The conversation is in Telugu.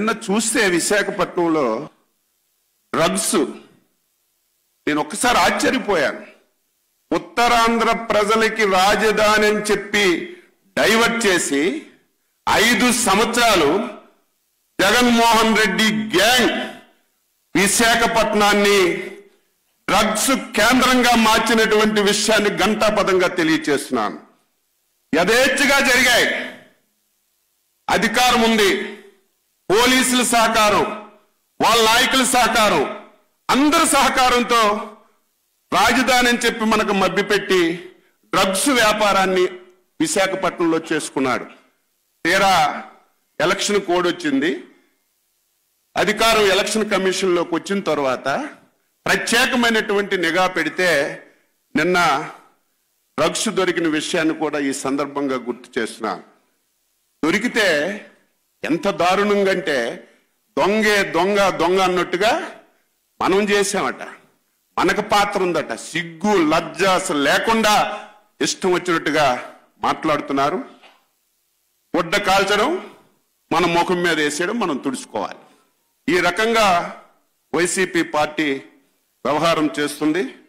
నిన్న చూస్తే విశాఖపట్నంలో డ్రగ్స్ నేను ఒక్కసారి ఆశ్చర్యపోయాను ఉత్తరాంధ్ర ప్రజలకి రాజధాని అని చెప్పి డైవర్ట్ చేసి ఐదు సంవత్సరాలు జగన్మోహన్ రెడ్డి గ్యాంగ్ విశాఖపట్నాన్ని డ్రగ్స్ కేంద్రంగా మార్చినటువంటి విషయాన్ని గంటాపదంగా తెలియచేస్తున్నాను యథేచ్ఛగా జరిగాయి అధికారం ఉంది పోలీసుల సహకారం వాళ్ళ నాయకుల సహకారం అందరి సహకారంతో రాజధాని అని చెప్పి మనకు మభ్యపెట్టి డ్రగ్స్ వ్యాపారాన్ని విశాఖపట్నంలో చేసుకున్నాడు తీరా ఎలక్షన్ కోడ్ వచ్చింది అధికారం ఎలక్షన్ కమిషన్లోకి వచ్చిన తర్వాత ప్రత్యేకమైనటువంటి నిఘా పెడితే నిన్న డ్రగ్స్ దొరికిన విషయాన్ని కూడా ఈ సందర్భంగా గుర్తు చేస్తున్నాను దొరికితే ఎంత దారుణంగా అంటే దొంగే దొంగ దొంగ అన్నట్టుగా మనం చేసామట మనకు పాత్ర ఉందట సిగ్గు లజ్జ అసలు లేకుండా ఇష్టం వచ్చినట్టుగా మాట్లాడుతున్నారు గుడ్డ కాల్చడం మన ముఖం మీద వేసేయడం మనం తుడుచుకోవాలి ఈ రకంగా వైసీపీ పార్టీ వ్యవహారం చేస్తుంది